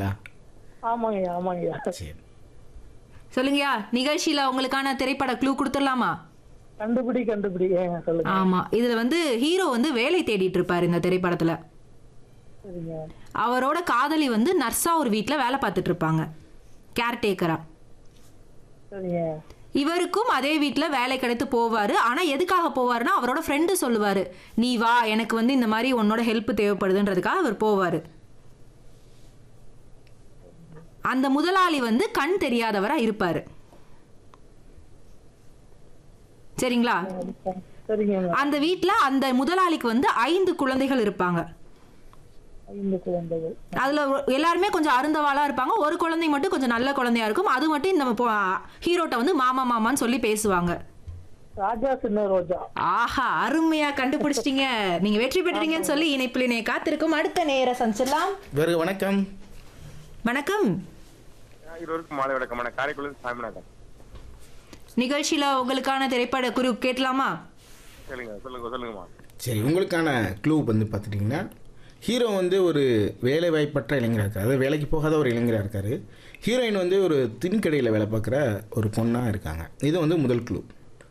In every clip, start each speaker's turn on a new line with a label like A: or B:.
A: இல்லைங்களா
B: ஆமாங்கய்யா ஆமாங்கய்யா
A: சரி
C: சொல்லுங்கய்யா நிகழ்ச்சியில உங்களுக்கான திரைப்பட க்ளூ கொடுத்துடலாமா
B: கண்டுபிடி கண்டுபிடி ஏங்க சொல்லுங்க
C: ஆமா இதுல வந்து ஹீரோ வந்து வேலை தேடிட்டு இருப்பாரு இந்த திரைப்படத்துல
B: சரிங்க
C: அவரோட காதலி வந்து நர்ஸா ஒரு வீட்ல வேலை பார்த்துட்டு இருப்பாங்க கேர்டேக்கரா
B: சரிங்க
C: இவருக்கும் அதே வீட்ல வேலை கிடைத்து போவாரு ஆனா எதுக்காக போவாருன்னா அவரோட ஃப்ரெண்டு சொல்லுவாரு நீ வா எனக்கு வந்து இந்த மாதிரி உன்னோட ஹெல்ப் தேவைப்படுதுன்றதுக்காக அவர் போவாரு அந்த முதலாளி வந்து கண் தெரியாதவரா இருப்பாரு சரிங்களா
B: சரிங்க
C: அந்த வீட்ல அந்த முதலாளிக்கு வந்து ஐந்து குழந்தைகள் இருப்பாங்க
B: ஐந்து குழந்தைகள்
C: அதுல ஒரு- எல்லாருமே கொஞ்சம் அருந்தவாளா இருப்பாங்க ஒரு குழந்தை மட்டும் கொஞ்சம் நல்ல குழந்தையா இருக்கும் அது மட்டும் இந்த பொ- ஹீரோட்ட வந்து மாமா மாமான்னு சொல்லி பேசுவாங்க
B: ராஜா சின்ன ரோஜா
C: ஆஹா அருமையா கண்டுபிடிச்சிட்டீங்க நீங்க வெற்றி பெற்றீங்கன்னு சொல்லி இணைப்பிலினை காத்திருக்கும் அடுத்த நேர சந்திச்சிடலாம்
A: வேறு வணக்கம்
C: வணக்கம்
D: இருவருக்கும் மாலை வணக்கம் நான் காரைக்குடி சாமிநாதன்
C: நிகழ்ச்சியில உங்களுக்கான திரைப்பட குரு கேட்கலாமா
D: சொல்லுங்க சொல்லுங்க சொல்லுங்கம்மா
A: சரி உங்களுக்கான க்ளூ வந்து பார்த்துட்டிங்கன்னா ஹீரோ வந்து ஒரு வேலை வாய்ப்பற்ற இளைஞராக இருக்கார் அதாவது வேலைக்கு போகாத ஒரு இளைஞராக இருக்கார் ஹீரோயின் வந்து ஒரு தின்கடையில் வேலை பார்க்குற ஒரு பொண்ணாக இருக்காங்க இது வந்து முதல் க்ளூ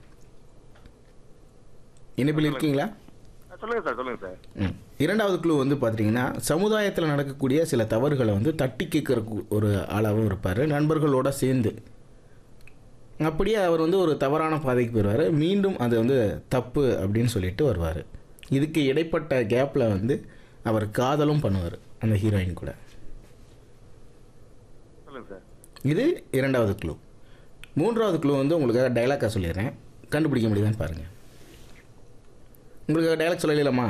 A: இணைப்பில் இருக்கீங்களா
D: ஆ, சொல்லுங்க சார் சொல்லுங்க சார்
A: ம். இரண்டாவது க்ளூ வந்து பார்த்தீங்கன்னா சமுதாயத்தில் நடக்கக்கூடிய சில தவறுகளை வந்து தட்டி கேட்குற ஒரு ஆளாகவும் இருப்பார் நண்பர்களோட சேர்ந்து அப்படியே அவர் வந்து ஒரு தவறான பாதைக்கு போயிடுவார் மீண்டும் அது வந்து தப்பு அப்படின்னு சொல்லிட்டு வருவார் இதுக்கு இடைப்பட்ட கேப்பில் வந்து அவர் காதலும் பண்ணுவார் அந்த ஹீரோயின் கூட
D: சொல்லுங்க சார்
A: இது இரண்டாவது க்ளூ மூன்றாவது க்ளூ வந்து உங்களுக்காக டைலாக்காக சொல்லிடுறேன் கண்டுபிடிக்க முடியுதான்னு பாருங்கள் உங்களுக்கு டைலாக் சொல்லலாமா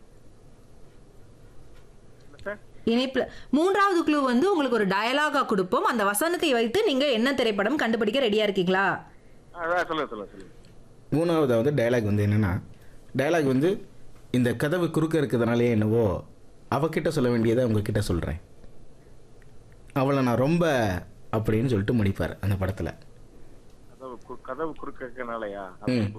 D: என்ன சார்
C: இணைப்புல மூன்றாவது குழு வந்து உங்களுக்கு ஒரு டயலாகா கொடுப்போம் அந்த வசனத்தை வைத்து நீங்க என்ன திரைப்படம் கண்டுபிடிக்க ரெடியா இருக்கீங்களா
D: ஆ அதான் சொல்லுங்க சொல்லுங்க சொல்லுங்க
A: மூணாவதாவது டைலாக் வந்து என்னென்னா டைலாக் வந்து இந்த கதவு குறுக்க இருக்கிறதுனாலே என்னவோ அவகிட்ட சொல்ல வேண்டியதை உங்ககிட்ட சொல்கிறேன் அவளை நான் ரொம்ப அப்படின்னு சொல்லிட்டு முடிப்பார் அந்த படத்தில்
D: கதவு கு- கதவு குறுக்கனாலயா
A: ம்.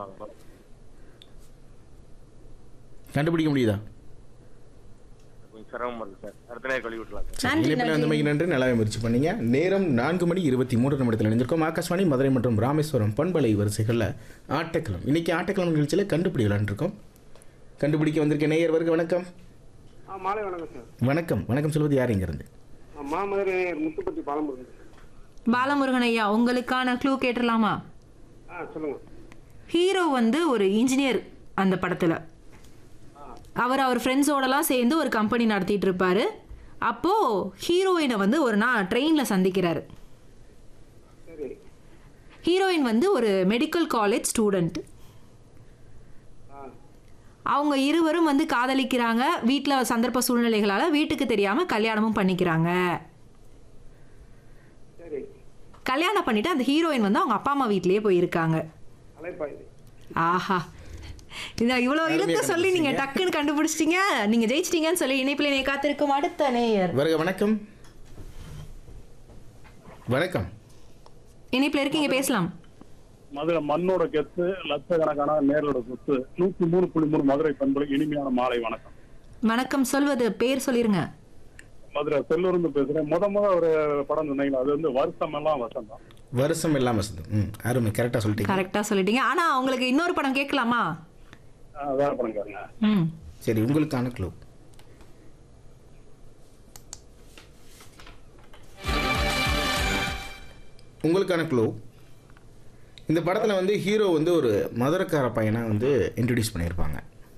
A: கண்டுபிடிக்க முடியுதா
D: கொஞ்சம் சிரமமா இருக்கு சார் அடுத்த நேரம் கழுவி விட்டுலாம் சார்
C: நன்றி
A: இணைப்பில் அந்த மாதிரி நன்றி நல்லாவே முயற்சி பண்ணீங்க நேரம் நான்கு மணி இருபத்தி மூன்று நிமிடத்தில் இணைஞ்சிருக்கோம் ஆகாஷ்வாணி மதுரை மற்றும் ராமேஸ்வரம் பண்பலை வரிசைகளில் ஆட்டக்கிழம் இன்னைக்கு ஆட்டக்கிழமை நிகழ்ச்சியில் கண்டுபிடிக்கலான் இருக்கோம் கண்டுபிடிக்க வந்திருக்க நேயர் வருக வணக்கம்
E: ஆ மாலை வணக்கம் சார்
A: வணக்கம் வணக்கம் சொல்வது யார் இங்கிருந்து
E: ஆ, மாமதுரை முத்துப்பட்டி பாலமுருகன்
C: பாலமுருகன் ஐயா உங்களுக்கான க்ளூ கேட்டுடலாமா
E: ஆ சொல்லுங்க
C: ஹீரோ வந்து ஒரு இன்ஜினியர் அந்த படத்துல அவர் அவர் ஃப்ரெண்ட்ஸோடலாம் சேர்ந்து ஒரு கம்பெனி நடத்திட்டு இருப்பாரு அப்போ ஹீரோயினை வந்து ஒரு நாள் ட்ரெயின்ல சந்திக்கிறாரு
E: சரி
C: ஹீரோயின் வந்து ஒரு மெடிக்கல் காலேஜ் ஸ்டூடெண்ட்
E: ஆ
C: அவங்க இருவரும் வந்து காதலிக்கிறாங்க வீட்டில் சந்தர்ப்ப சூழ்நிலைகளால் வீட்டுக்கு தெரியாமல் கல்யாணமும் பண்ணிக்கிறாங்க
E: சரி
C: கல்யாணம் பண்ணிட்டு அந்த ஹீரோயின் வந்து அவங்க அப்பா அம்மா வீட்லயே போயிருக்காங்க
E: அலைப்பாயுது
C: ஆஹா இந்த இவ்வளோ இழுத்து சொல்லி நீங்க டக்குன்னு கண்டுபிடிச்சிட்டீங்க நீங்க ஜெயிச்சிட்டீங்கன்னு சொல்லி இணைப்பில் நீ காத்திருக்கும் அடுத்த நேயர்
A: வருக வணக்கம் வணக்கம்
C: இணைப்பில் இருக்கீங்க பேசலாம்
F: மதுரை மண்ணோட கெத்து லட்சக்கணக்கான நேரோட சொத்து நூத்தி மூணு புள்ளி மூணு மதுரை பண்புல இனிமையான மாலை வணக்கம்
C: வணக்கம் சொல்வது பேர் சொல்லிருங்க
F: மதுரை செல்லூர்ந்து பேசுறேன் முத முத ஒரு படம் சொன்னீங்களா அது வந்து வருஷம் எல்லாம் வசந்தம்
A: வருஷம் இல்லாமல் வசந்தம் ம் அருமை கரெக்டாக சொல்லிட்டீங்க
C: கரெக்டா சொல்லிட்டீங்க ஆனா உங்களுக்கு இன்னொரு படம் கேட்கலாமா
F: ஆ, வேற படம் கேளுங்க
C: ம்
A: சரி உங்களுக்கான க்ளூ உங்களுக்கான க்ளூ இந்த படத்தில் வந்து ஹீரோ வந்து ஒரு மதுரக்கார பையனை வந்து இன்ட்ரடியூஸ் பண்ணியிருப்பாங்க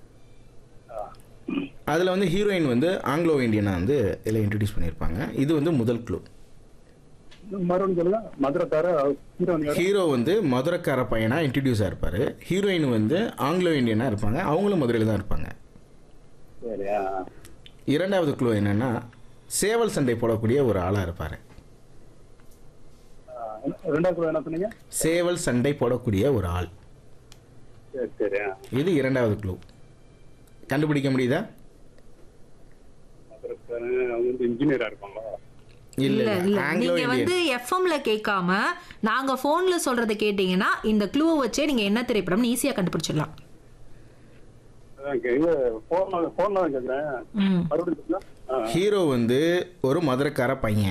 A: அதில் வந்து ஹீரோயின் வந்து ஆங்கிலோ இந்தியனை வந்து இதில் இன்ட்ரடியூஸ் பண்ணியிருப்பாங்க இது வந்து முதல் க்ளூ
F: மறுபடியும் சொல்லுங்க மதுரைக்கார ஹீரோயின் யாரு?
A: ஹீரோ வந்து மதுரக்கார பையனாக இன்ட்ரடியூஸாக இருப்பார் ஹீரோயின் வந்து ஆங்கிலோ இந்தியனாக இருப்பாங்க அவங்களும் மதுரையில் தான் இருப்பாங்க
F: சரி ஆ.
A: இரண்டாவது க்ளூ என்னன்னா சேவல் சண்டை போடக்கூடிய ஒரு ஆளாக இருப்பார்
F: ஆ, ரெண்டாவது குழு என்ன சொன்னீங்க
A: சேவல் சண்டை போடக்கூடிய ஒரு ஆள்
F: சரி சரி ஆ.
A: இது இரண்டாவது க்ளூ கண்டுபிடிக்க முடியுதா
F: மதுரைக்கார அவங்க வந்து இன்ஜினியரா இருப்பாங்களா
A: இல்ல
C: இல்ல இல்ல
A: ஆங்கிலோ
C: நீங்க வந்து
A: இந்தியன்
C: எஃப்எம்ல கேட்காம நாங்க போன்ல சொல்றதை கேட்டீங்கன்னா இந்த க்ளூவை வச்சே நீங்க என்ன திரைப்படம் ஈஸியா கண்டுபிடிச்சிடலாம்
F: அதான் கே- இது போன்ல போன்ல தான் கேக்குறேன்
C: ம்
F: மறுபடியும் சொல்லுங்க ஆ.
A: ஹீரோ வந்து ஒரு மதுரக்கார பையன்